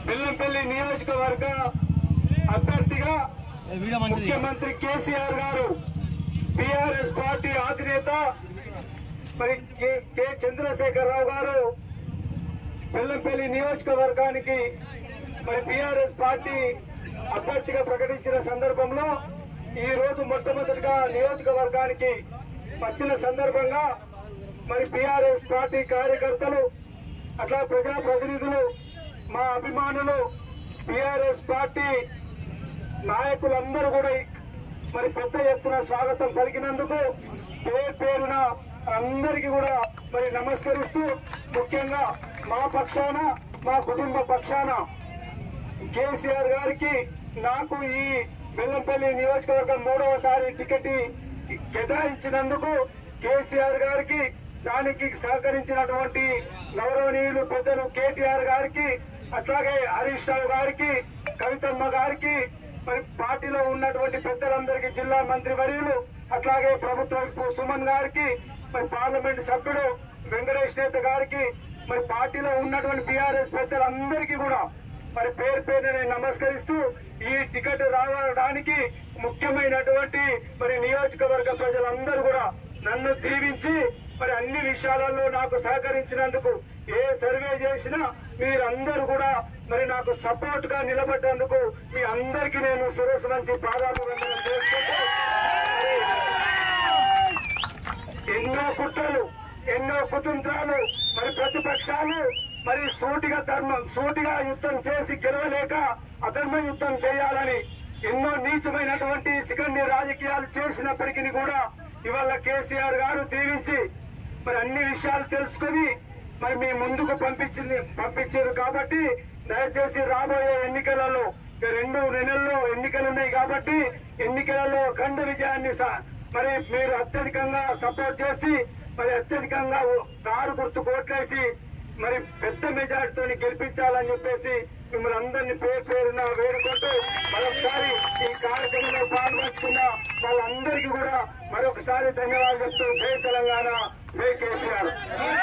బెల్లంపల్లి నియోజకవర్గ అభ్యర్థిగా ముఖ్యమంత్రి కేసీఆర్ గారు బీఆర్ఎస్ పార్టీ అధినేత మరి కె కె చంద్రశేఖరరావు గారు బెల్లంపల్లి నియోజకవర్గానికి మరి బీఆర్ఎస్ పార్టీ అభ్యర్థిగా ప్రకటించిన సందర్భంలో ఈ రోజు మొట్టమొదటిగా నియోజకవర్గానికి వచ్చిన సందర్భంగా మరి బీఆర్ఎస్ పార్టీ కార్యకర్తలు అట్లా ప్రజా ప్రతినిధులు మా అభిమానులు బీఆర్ఎస్ పార్టీ నాయకులందరూ కూడా ఈ- మరి పెద్ద ఎత్తున స్వాగతం పలికినందుకు పేరు పేరున అందరికీ కూడా మరి నమస్కరిస్తూ ముఖ్యంగా మా పక్షాన మా కుటుంబ పక్షాన కేసీఆర్ గారికి నాకు ఈ బెల్లంపల్లి నియోజకవర్గం మూడవసారి టికెట్ కేటాయించినందుకు కేసీఆర్ గారికి దానికి సహకరించినటువంటి గౌరవనీయులు పెద్దలు కేటీఆర్ గారికి అట్లాగే హరీష్ రావు గారికి కవితమ్మ గారికి మరి పార్టీలో ఉన్నటువంటి పెద్దలందరికీ జిల్లా మంత్రి వర్యులు అట్లాగే ప్రభుత్వ విప్ సుమన్ గారికి మరి పార్లమెంట్ సభ్యుడు వెంకటేష్ నేత గారికి మరి పార్టీలో ఉన్నటువంటి బీఆర్ఎస్ పెద్దలందరికీ కూడా మరి పేరు పేరు నేను నమస్కరిస్తూ ఈ టికెట్ రావడానికి ముఖ్యమైనటువంటి మరి నియోజకవర్గ ప్రజలందరూ కూడా నన్ను దీవించి మరి అన్ని విషయాలలో నాకు సహకరించినందుకు ఏ సర్వే చేసినా మీరందరూ కూడా మరి నాకు సపోర్ట్ గా నిలబడ్డందుకు మీ అందరికీ నేను సురేష్ నుంచి పాదాభివందనం చేసుకుంటూ ఎన్నో కుట్రలు ఎన్నో కుతంత్రాలు మరి ప్రతిపక్షాలు మరి సూటిగా ధర్మం సూటిగా యుద్ధం చేసి గెలవలేక అధర్మ యుద్ధం చేయాలని ఎన్నో నీచమైనటువంటి సికండి రాజకీయాలు చేసినప్పటికీ కూడా ఇవాళ కేసీఆర్ గారు దీవించి మరి అన్ని విషయాలు తెలుసుకుని మరి మీ ముందుకు పంపించింది పంపించారు కాబట్టి దయచేసి రాబోయే ఎన్నికలలో ఇక రెండు నెలల్లో ఎన్నికలు ఉన్నాయి కాబట్టి ఎన్నికలలో ఖండ విజయాన్ని సా- మరి మీరు అత్యధికంగా సపోర్ట్ చేసి మరి అత్యధికంగా ఓ- కారు గుర్తు కోట్లేసి మరి పెద్ద మెజార్టీతో గెలిపించాలని చెప్పేసి మిమ్మల్ని అందరినీ పేరు పేరున వేడుకుంటూ మరొకసారి ఈ కార్యక్రమంలో పాల్గొంటున్న వాళ్ళందరికీ కూడా మరొకసారి ధన్యవాదాలు చెప్తూ జై తెలంగాణ జై కేసీఆర్